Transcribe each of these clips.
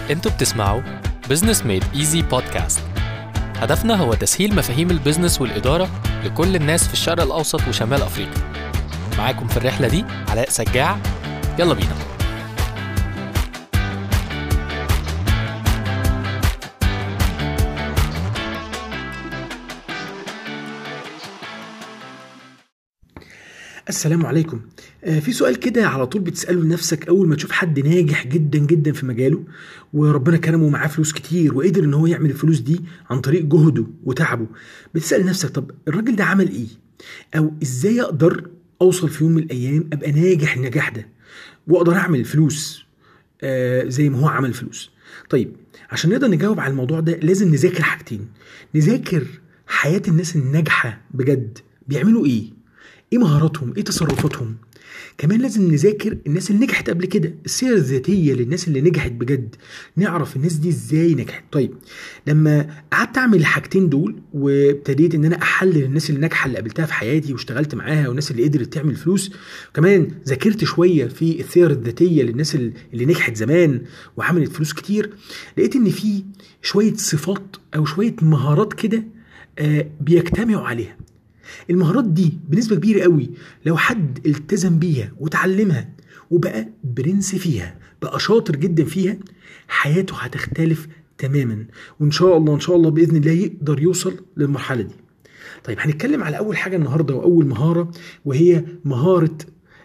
انتوا بتسمعوا بزنس ميد ايزي بودكاست هدفنا هو تسهيل مفاهيم البزنس والإدارة لكل الناس في الشرق الأوسط وشمال أفريقيا معاكم في الرحلة دي علاء سجاع يلا بينا السلام عليكم آه، في سؤال كده على طول بتسأله لنفسك أول ما تشوف حد ناجح جدا جدا في مجاله وربنا كرمه معاه فلوس كتير وقدر إن هو يعمل الفلوس دي عن طريق جهده وتعبه بتسأل نفسك طب الراجل ده عمل إيه؟ أو إزاي أقدر أوصل في يوم من الأيام أبقى ناجح النجاح ده وأقدر أعمل الفلوس آه، زي ما هو عمل فلوس طيب عشان نقدر نجاوب على الموضوع ده لازم نذاكر حاجتين نذاكر حياة الناس الناجحة بجد بيعملوا ايه ايه مهاراتهم ايه تصرفاتهم كمان لازم نذاكر الناس اللي نجحت قبل كده السيرة الذاتية للناس اللي نجحت بجد نعرف الناس دي ازاي نجحت طيب لما قعدت اعمل الحاجتين دول وابتديت ان انا احلل الناس اللي ناجحه اللي قابلتها في حياتي واشتغلت معاها والناس اللي قدرت تعمل فلوس كمان ذاكرت شويه في السيرة الذاتيه للناس اللي نجحت زمان وعملت فلوس كتير لقيت ان في شويه صفات او شويه مهارات كده آه، بيجتمعوا عليها المهارات دي بنسبة كبيرة قوي لو حد التزم بيها وتعلمها وبقى برنس فيها بقى شاطر جدا فيها حياته هتختلف تماما وان شاء الله ان شاء الله باذن الله يقدر يوصل للمرحله دي طيب هنتكلم على اول حاجه النهارده واول مهاره وهي مهاره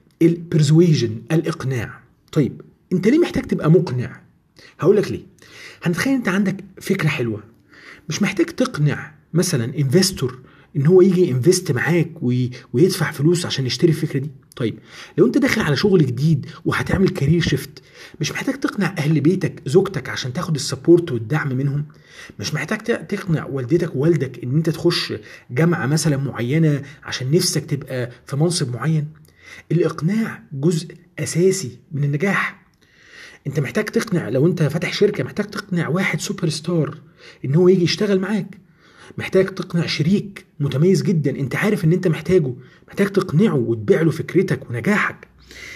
البرزويجن الاقناع طيب انت ليه محتاج تبقى مقنع هقول لك ليه هنتخيل انت عندك فكره حلوه مش محتاج تقنع مثلا انفستور ان هو يجي انفست معاك ويدفع فلوس عشان يشتري الفكره دي طيب لو انت داخل على شغل جديد وهتعمل كارير شيفت مش محتاج تقنع اهل بيتك زوجتك عشان تاخد السبورت والدعم منهم مش محتاج تقنع والدتك ووالدك ان انت تخش جامعه مثلا معينه عشان نفسك تبقى في منصب معين الاقناع جزء اساسي من النجاح انت محتاج تقنع لو انت فاتح شركه محتاج تقنع واحد سوبر ستار ان هو يجي يشتغل معاك محتاج تقنع شريك متميز جدا انت عارف ان انت محتاجه محتاج تقنعه وتبيع له فكرتك ونجاحك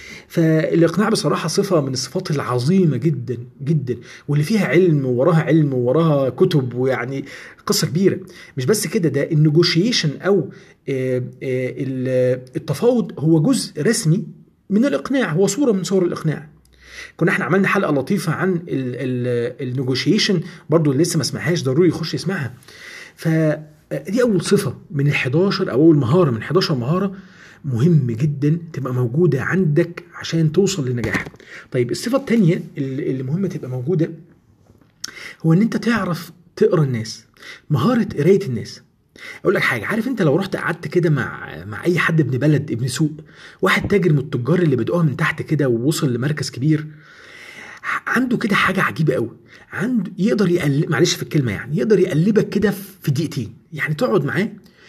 فالاقناع بصراحه صفه من الصفات العظيمه جدا جدا واللي فيها علم ووراها علم ووراها كتب ويعني قصه كبيره مش بس كده ده النيجوشيشن او آه، آه، التفاوض هو جزء رسمي من الاقناع هو صوره من صور الاقناع كنا احنا عملنا حلقه لطيفه عن النيجوشيشن برضو اللي لسه ما سمعهاش ضروري يخش يسمعها فدي اول صفه من ال 11 او اول مهاره من 11 مهاره مهم جدا تبقى موجوده عندك عشان توصل للنجاح طيب الصفه الثانيه اللي مهمه تبقى موجوده هو ان انت تعرف تقرا الناس مهاره قرايه الناس اقول لك حاجه عارف انت لو رحت قعدت كده مع مع اي حد ابن بلد ابن سوق واحد تاجر من التجار اللي بدأوها من تحت كده ووصل لمركز كبير عنده كده حاجه عجيبه قوي عنده يقدر يقلب معلش في الكلمه يعني يقدر يقلبك كده في دقيقتين يعني تقعد معاه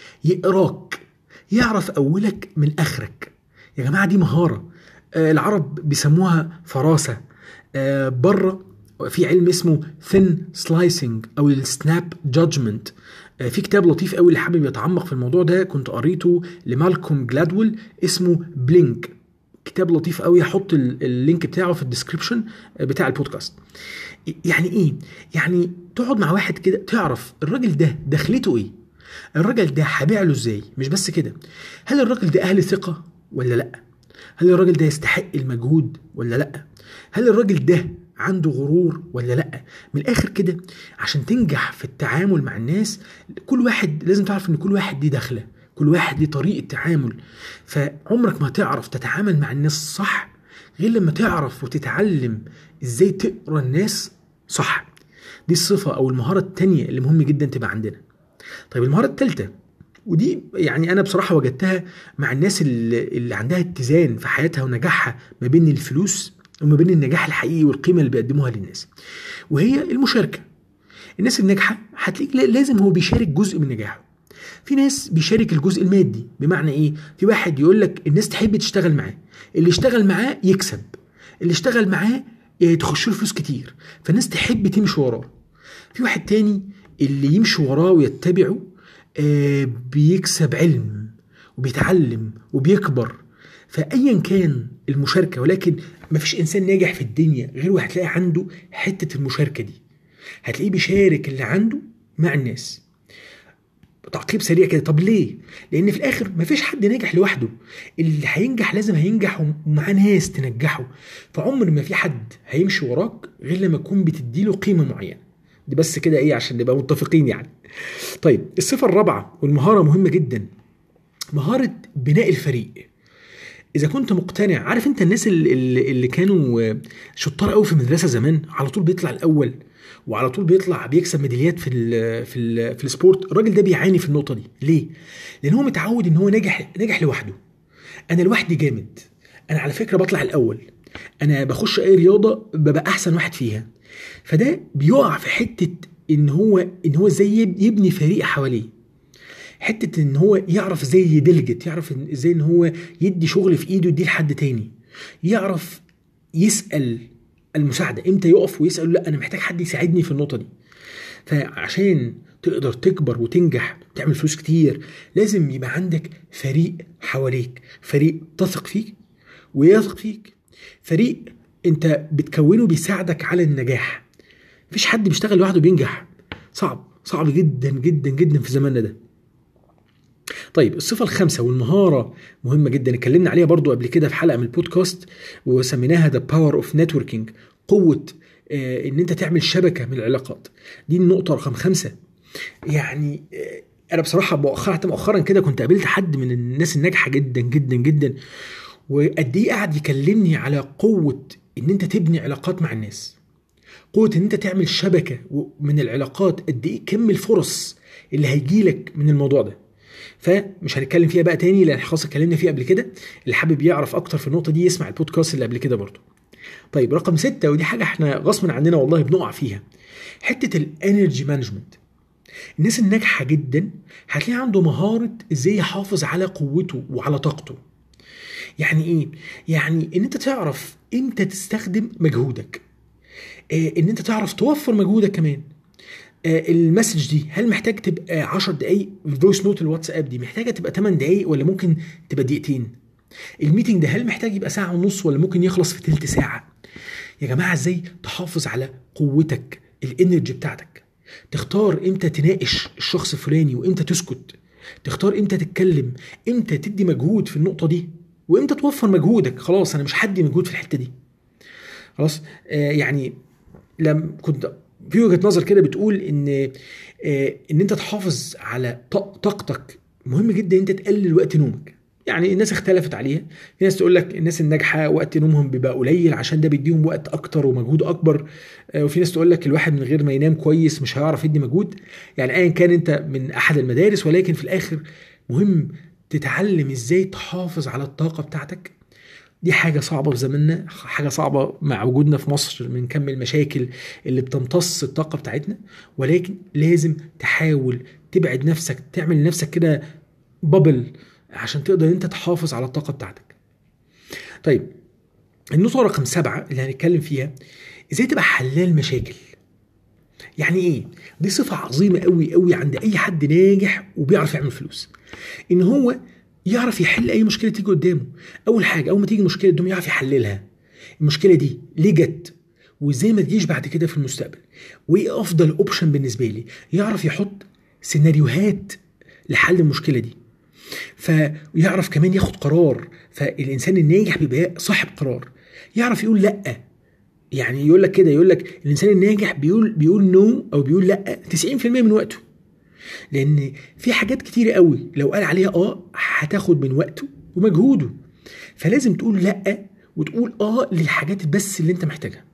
يقراك يعرف اولك من اخرك يا جماعه دي مهاره آه العرب بيسموها فراسه آه بره في علم اسمه ثين سلايسنج او السناب جادجمنت آه في كتاب لطيف قوي اللي حابب يتعمق في الموضوع ده كنت قريته لمالكوم جلادويل اسمه بلينك كتاب لطيف قوي هحط اللينك بتاعه في الديسكربشن بتاع البودكاست يعني ايه يعني تقعد مع واحد كده تعرف الراجل ده دخلته ايه الراجل ده هبيع له ازاي مش بس كده هل الراجل ده اهل ثقه ولا لا هل الراجل ده يستحق المجهود ولا لا هل الراجل ده عنده غرور ولا لا من الاخر كده عشان تنجح في التعامل مع الناس كل واحد لازم تعرف ان كل واحد ليه دخله كل واحد ليه طريقه تعامل فعمرك ما تعرف تتعامل مع الناس صح غير لما تعرف وتتعلم ازاي تقرا الناس صح دي الصفه او المهاره الثانيه اللي مهم جدا تبقى عندنا طيب المهاره الثالثه ودي يعني انا بصراحه وجدتها مع الناس اللي, اللي عندها اتزان في حياتها ونجاحها ما بين الفلوس وما بين النجاح الحقيقي والقيمه اللي بيقدموها للناس وهي المشاركه الناس الناجحه هتلاقيك لازم هو بيشارك جزء من نجاحه في ناس بيشارك الجزء المادي بمعنى ايه في واحد يقول لك الناس تحب تشتغل معاه اللي يشتغل معاه يكسب اللي اشتغل معاه آه، تخش له فلوس كتير فالناس تحب تمشي وراه في واحد تاني اللي يمشي وراه ويتبعه آه، بيكسب علم وبيتعلم وبيكبر فايا كان المشاركه ولكن ما فيش انسان ناجح في الدنيا غير وهتلاقي عنده حته المشاركه دي هتلاقيه بيشارك اللي عنده مع الناس تعقيب سريع كده طب ليه لان في الاخر مفيش حد ناجح لوحده اللي هينجح لازم هينجح ومعاه ناس تنجحه فعمر ما في حد هيمشي وراك غير لما تكون بتديله قيمه معينه دي بس كده ايه عشان نبقى متفقين يعني طيب الصفه الرابعه والمهاره مهمه جدا مهاره بناء الفريق اذا كنت مقتنع عارف انت الناس اللي, اللي كانوا شطار قوي في المدرسه زمان على طول بيطلع الاول وعلى طول بيطلع بيكسب ميداليات في ال في ال في السبورت الراجل ده بيعاني في النقطه دي ليه لان هو متعود ان هو ناجح ناجح لوحده انا لوحدي جامد انا على فكره بطلع الاول انا بخش اي رياضه ببقى احسن واحد فيها فده بيقع في حته ان هو ان هو ازاي يبني فريق حواليه حته ان هو يعرف ازاي يدلجت يعرف ازاي ان هو يدي شغل في ايده يديه لحد تاني يعرف يسال المساعده امتى يقف ويسال لا انا محتاج حد يساعدني في النقطه دي فعشان تقدر تكبر وتنجح تعمل فلوس كتير لازم يبقى عندك فريق حواليك فريق تثق فيك ويثق فيك فريق انت بتكونه بيساعدك على النجاح مفيش حد بيشتغل لوحده بينجح صعب صعب جدا جدا جدا في زماننا ده طيب الصفة الخامسة والمهارة مهمة جدا اتكلمنا عليها برضو قبل كده في حلقة من البودكاست وسميناها ذا باور اوف نتوركينج قوة آه ان انت تعمل شبكة من العلاقات دي النقطة رقم خمسة يعني آه انا بصراحة مؤخرا حتى مؤخرا كده كنت قابلت حد من الناس الناجحة جدا جدا جدا وقد ايه قاعد يكلمني على قوة ان انت تبني علاقات مع الناس قوة ان انت تعمل شبكة من العلاقات قد ايه كم الفرص اللي هيجيلك من الموضوع ده فمش هنتكلم فيها بقى تاني لان خلاص اتكلمنا فيها قبل كده اللي حابب يعرف اكتر في النقطه دي يسمع البودكاست اللي قبل كده برضه طيب رقم ستة ودي حاجه احنا غصبا عننا والله بنقع فيها حته الانرجي مانجمنت الناس الناجحه جدا هتلاقي عنده مهاره ازاي يحافظ على قوته وعلى طاقته يعني ايه يعني ان انت تعرف امتى تستخدم مجهودك آه ان انت تعرف توفر مجهودك كمان المسج دي هل محتاج تبقى 10 دقايق الفويس نوت الواتساب دي محتاجه تبقى 8 دقايق ولا ممكن تبقى دقيقتين الميتنج ده هل محتاج يبقى ساعه ونص ولا ممكن يخلص في تلت ساعه يا جماعه ازاي تحافظ على قوتك الانرجي بتاعتك تختار امتى تناقش الشخص الفلاني وامتى تسكت تختار امتى تتكلم امتى تدي مجهود في النقطه دي وامتى توفر مجهودك خلاص انا مش هدي مجهود في الحته دي خلاص آه يعني لم كنت في وجهه نظر كده بتقول ان آه ان انت تحافظ على طاقتك مهم جدا انت تقلل وقت نومك يعني الناس اختلفت عليها في ناس تقول لك الناس الناجحه وقت نومهم بيبقى قليل عشان ده بيديهم وقت اكتر ومجهود اكبر آه وفي ناس تقول لك الواحد من غير ما ينام كويس مش هيعرف يدي مجهود يعني ايا كان انت من احد المدارس ولكن في الاخر مهم تتعلم ازاي تحافظ على الطاقه بتاعتك دي حاجة صعبة في زماننا حاجة صعبة مع وجودنا في مصر من كم المشاكل اللي بتمتص الطاقة بتاعتنا ولكن لازم تحاول تبعد نفسك تعمل لنفسك كده بابل عشان تقدر انت تحافظ على الطاقة بتاعتك طيب النقطة رقم سبعة اللي هنتكلم فيها ازاي تبقى حلال مشاكل يعني ايه دي صفة عظيمة قوي قوي عند اي حد ناجح وبيعرف يعمل فلوس ان هو يعرف يحل اي مشكله تيجي قدامه اول حاجه اول ما تيجي مشكله قدامه يعرف يحللها المشكله دي ليه جت وازاي ما تجيش بعد كده في المستقبل وايه افضل اوبشن بالنسبه لي يعرف يحط سيناريوهات لحل المشكله دي فيعرف كمان ياخد قرار فالانسان الناجح بيبقى صاحب قرار يعرف يقول لا يعني يقول لك كده يقول لك الانسان الناجح بيقول بيقول نو او بيقول لا 90% من وقته لان في حاجات كتير قوي لو قال عليها اه هتاخد من وقته ومجهوده فلازم تقول لا وتقول اه للحاجات بس اللي انت محتاجها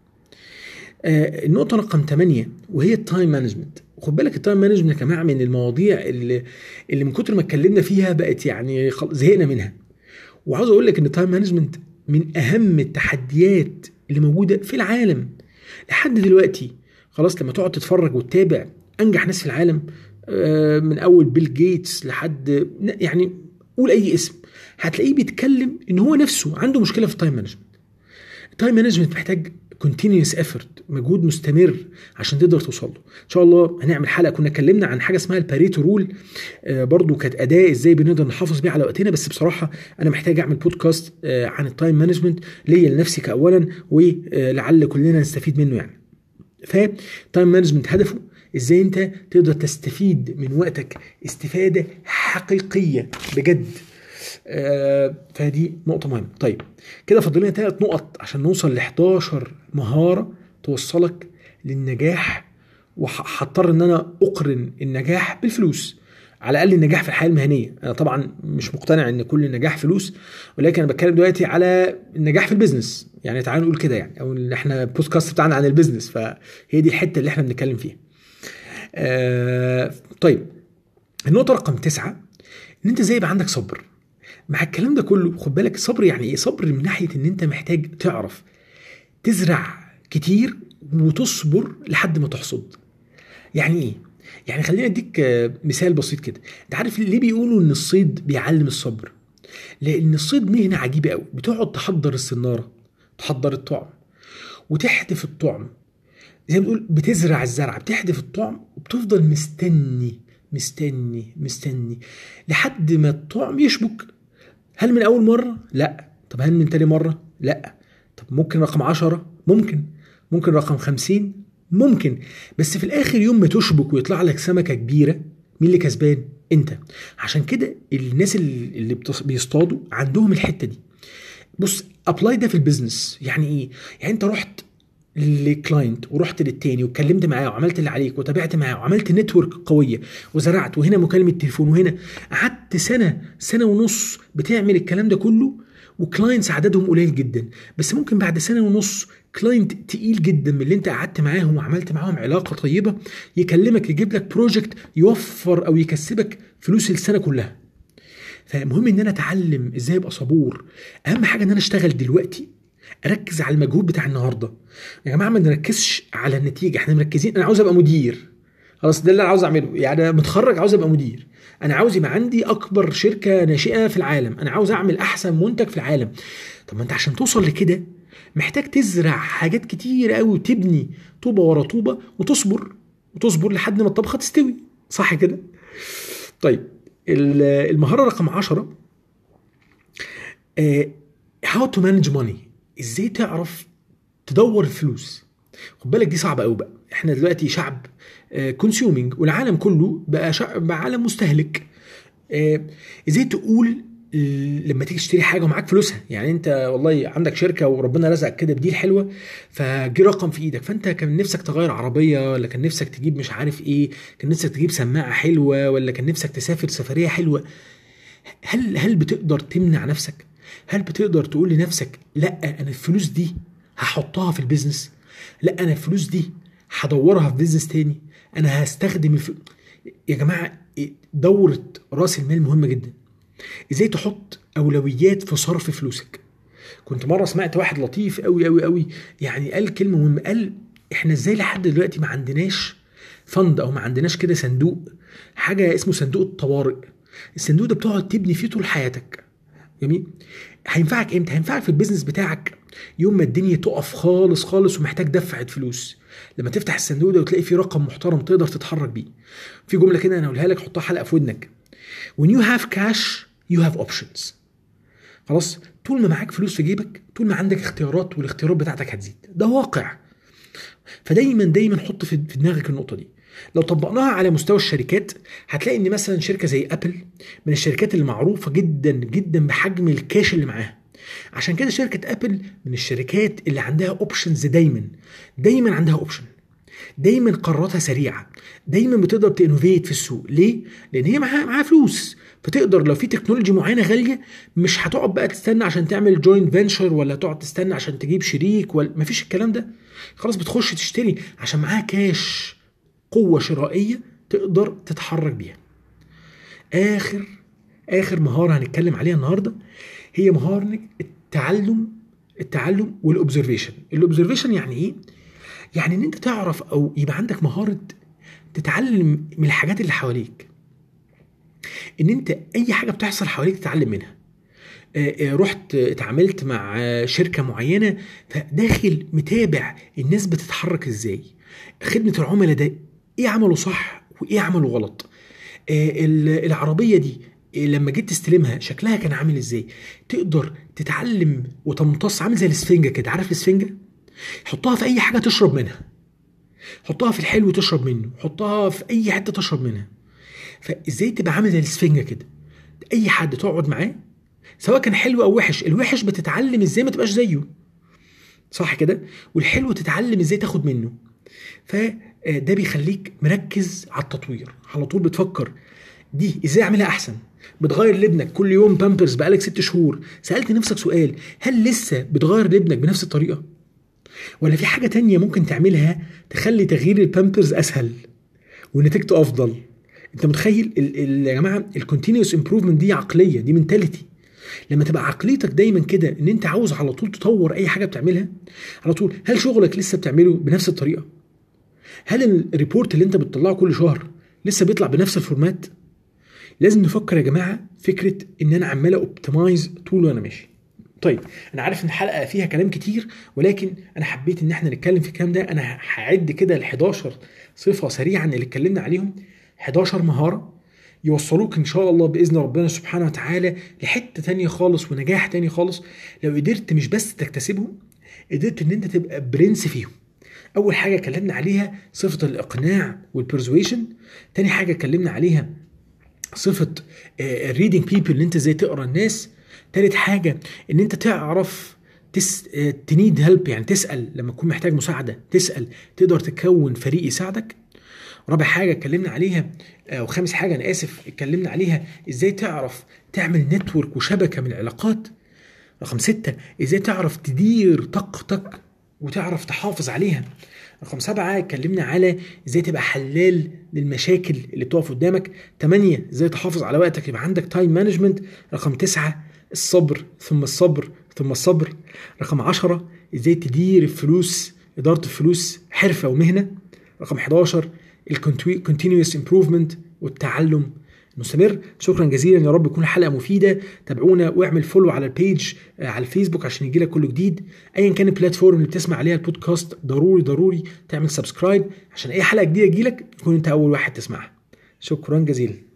آه النقطه رقم 8 وهي التايم مانجمنت خد بالك التايم مانجمنت يا جماعه من المواضيع اللي اللي من كتر ما اتكلمنا فيها بقت يعني زهقنا منها وعاوز اقول لك ان التايم مانجمنت من اهم التحديات اللي موجوده في العالم لحد دلوقتي خلاص لما تقعد تتفرج وتتابع انجح ناس في العالم من اول بيل جيتس لحد يعني قول اي اسم هتلاقيه بيتكلم ان هو نفسه عنده مشكله في التايم مانجمنت التايم مانجمنت محتاج كونتينيوس ايفورت مجهود مستمر عشان تقدر توصل له ان شاء الله هنعمل حلقه كنا اتكلمنا عن حاجه اسمها الباريتو رول آه، برضو كانت اداه ازاي بنقدر نحافظ بيها على وقتنا بس بصراحه انا محتاج اعمل بودكاست آه، عن التايم مانجمنت ليا لنفسي كاولا ولعل كلنا نستفيد منه يعني فتايم مانجمنت هدفه ازاي انت تقدر تستفيد من وقتك استفاده حقيقيه بجد آه، فدي نقطة مهمة. طيب كده فاضل لنا ثلاث نقط عشان نوصل ل 11 مهارة توصلك للنجاح وهضطر ان انا اقرن النجاح بالفلوس. على الاقل النجاح في الحياه المهنيه انا طبعا مش مقتنع ان كل النجاح فلوس ولكن انا بتكلم دلوقتي على النجاح في البيزنس يعني تعالوا نقول كده يعني او ان احنا البودكاست بتاعنا عن البيزنس فهي دي الحته اللي احنا بنتكلم فيها آه طيب النقطه رقم تسعة ان انت ازاي يبقى عندك صبر مع الكلام ده كله خد بالك صبر يعني ايه صبر من ناحيه ان انت محتاج تعرف تزرع كتير وتصبر لحد ما تحصد يعني ايه يعني خليني اديك آه، مثال بسيط كده انت عارف ليه بيقولوا ان الصيد بيعلم الصبر لان الصيد مهنه عجيبه قوي بتقعد تحضر السناره تحضر الطعم وتحدف الطعم زي ما بتقول بتزرع الزرعه بتحدف الطعم وبتفضل مستني مستني مستني لحد ما الطعم يشبك هل من اول مره لا طب هل من تاني مره لا طب ممكن رقم عشرة ممكن ممكن رقم خمسين ممكن بس في الاخر يوم ما تشبك ويطلع لك سمكه كبيره مين اللي كسبان انت عشان كده الناس اللي اللي بتص- بيصطادوا عندهم الحته دي بص ابلاي ده في البيزنس يعني ايه يعني انت رحت لكلاينت ورحت للتاني واتكلمت معاه وعملت اللي عليك وتابعت معاه وعملت نتورك قويه وزرعت وهنا مكالمه تليفون وهنا قعدت سنه سنه ونص بتعمل الكلام ده كله وكلاينتس عددهم قليل جدا بس ممكن بعد سنه ونص كلاينت تقيل جدا من اللي انت قعدت معاهم وعملت معاهم علاقه طيبه يكلمك يجيب لك بروجكت يوفر او يكسبك فلوس السنه كلها فمهم ان انا اتعلم ازاي ابقى صبور اهم حاجه ان انا اشتغل دلوقتي اركز على المجهود بتاع النهارده يا جماعه ما نركزش على النتيجه احنا مركزين انا عاوز ابقى مدير خلاص ده اللي انا عاوز اعمله يعني أنا متخرج عاوز ابقى مدير انا عاوز يبقى عندي اكبر شركه ناشئه في العالم انا عاوز اعمل احسن منتج في العالم طب ما انت عشان توصل لكده محتاج تزرع حاجات كتير قوي وتبني طوبه ورا طوبه وتصبر وتصبر لحد ما الطبخه تستوي صح كده طيب ال- المهاره رقم عشرة هاو تو مانج ماني ازاي تعرف تدور الفلوس خد بالك دي صعبه قوي بقى احنا دلوقتي شعب كونسيومينج والعالم كله بقى شعب بقى عالم مستهلك آه، ازاي تقول ل- لما تيجي تشتري حاجه ومعاك فلوسها يعني انت والله عندك شركه وربنا رزقك كده بديل حلوه فجي رقم في ايدك فانت كان نفسك تغير عربيه ولا كان نفسك تجيب مش عارف ايه كان نفسك تجيب سماعه حلوه ولا كان نفسك تسافر سفريه حلوه هل هل بتقدر تمنع نفسك هل بتقدر تقول لنفسك لا انا الفلوس دي هحطها في البيزنس لا انا الفلوس دي هدورها في بيزنس تاني انا هستخدم الف... يا جماعه دوره راس المال مهمه جدا ازاي تحط اولويات في صرف فلوسك كنت مره سمعت واحد لطيف قوي قوي قوي يعني قال كلمه مهمه قال احنا ازاي لحد دلوقتي ما عندناش فند او ما عندناش كده صندوق حاجه اسمه صندوق الطوارئ الصندوق ده بتقعد تبني فيه طول حياتك جميل هينفعك امتى هينفعك في البيزنس بتاعك يوم ما الدنيا تقف خالص خالص ومحتاج دفعه فلوس لما تفتح الصندوق ده وتلاقي فيه رقم محترم تقدر تتحرك بيه في جمله كده انا اقولها لك حطها حلقه في ودنك when you have cash you have options خلاص طول ما معاك فلوس في جيبك طول ما عندك اختيارات والاختيارات بتاعتك هتزيد ده واقع فدايما دايما حط في في دماغك النقطه دي لو طبقناها على مستوى الشركات هتلاقي ان مثلا شركه زي ابل من الشركات المعروفه جدا جدا بحجم الكاش اللي معاها عشان كده شركه ابل من الشركات اللي عندها اوبشنز دايما دايما عندها اوبشن دايما قراراتها سريعه دايما بتقدر تانوفيت في السوق ليه لان هي معاها معاها فلوس فتقدر لو في تكنولوجي معينه غاليه مش هتقعد بقى تستنى عشان تعمل جوينت فينشر ولا تقعد تستنى عشان تجيب شريك ولا مفيش الكلام ده خلاص بتخش تشتري عشان معاها كاش قوه شرائيه تقدر تتحرك بيها اخر اخر مهاره هنتكلم عليها النهارده هي مهاره التعلم التعلم والاوبزرفيشن الاوبزرفيشن يعني ايه يعني ان انت تعرف او يبقى عندك مهاره تتعلم من الحاجات اللي حواليك ان انت اي حاجه بتحصل حواليك تتعلم منها آه، آه، رحت اتعاملت مع آه، شركه معينه فداخل متابع الناس بتتحرك ازاي خدمه العملاء ده ايه عمله صح وايه عمله غلط آه، ال- العربيه دي آه، لما جيت تستلمها شكلها كان عامل ازاي تقدر تتعلم وتمتص عامل زي الاسفنجه كده عارف الاسفنجه حطها في اي حاجه تشرب منها حطها في الحلو تشرب منه حطها في اي حته تشرب منها فازاي تبقى عامل زي الاسفنجه كده اي حد تقعد معاه سواء كان حلو او وحش الوحش بتتعلم ازاي ما تبقاش زيه صح كده والحلو تتعلم ازاي تاخد منه فده بيخليك مركز على التطوير على طول بتفكر دي ازاي اعملها احسن بتغير لابنك كل يوم بامبرز بقالك ست شهور سالت نفسك سؤال هل لسه بتغير لابنك بنفس الطريقه ولا في حاجه تانية ممكن تعملها تخلي تغيير البامبرز اسهل ونتيجته افضل انت متخيل ال- ال- يا جماعه الكونتينوس امبروفمنت دي عقليه دي منتاليتي لما تبقى عقليتك دايما كده ان انت عاوز على طول تطور اي حاجه بتعملها على طول هل شغلك لسه بتعمله بنفس الطريقه هل الريبورت اللي انت بتطلعه كل شهر لسه بيطلع بنفس الفورمات لازم نفكر يا جماعه فكره ان انا عمال اوبتمايز طول وانا ماشي طيب انا عارف ان الحلقه فيها كلام كتير ولكن انا حبيت ان احنا نتكلم في الكلام ده انا هعد كده ال 11 صفه سريعا اللي اتكلمنا عليهم 11 مهاره يوصلوك ان شاء الله باذن ربنا سبحانه وتعالى لحته تانية خالص ونجاح تاني خالص لو قدرت مش بس تكتسبهم قدرت ان انت تبقى برنس فيهم اول حاجه اتكلمنا عليها صفه الاقناع والبرزويشن تاني حاجه اتكلمنا عليها صفه الريدنج بيبل ان انت ازاي تقرا الناس تالت حاجه ان انت تعرف تس تنيد هيلب يعني تسال لما تكون محتاج مساعده تسال تقدر تكون فريق يساعدك رابع حاجه اتكلمنا عليها آه، وخامس حاجه انا اسف اتكلمنا عليها ازاي تعرف تعمل نتورك وشبكه من العلاقات رقم ستة ازاي تعرف تدير طاقتك وتعرف تحافظ عليها رقم سبعة اتكلمنا على ازاي تبقى حلال للمشاكل اللي بتقف قدامك تمانية ازاي تحافظ على وقتك يبقى عندك تايم مانجمنت رقم تسعة الصبر ثم الصبر ثم الصبر رقم عشرة ازاي تدير الفلوس إدارة الفلوس حرفة ومهنة رقم 11 الكونتينوس امبروفمنت والتعلم المستمر شكرا جزيلا يا رب تكون الحلقه مفيده تابعونا واعمل فولو على البيج آه، على الفيسبوك عشان يجيلك كل جديد ايا كان البلاتفورم اللي بتسمع عليها البودكاست ضروري ضروري تعمل سبسكرايب عشان اي حلقه جديده تجيلك تكون انت اول واحد تسمعها شكرا جزيلا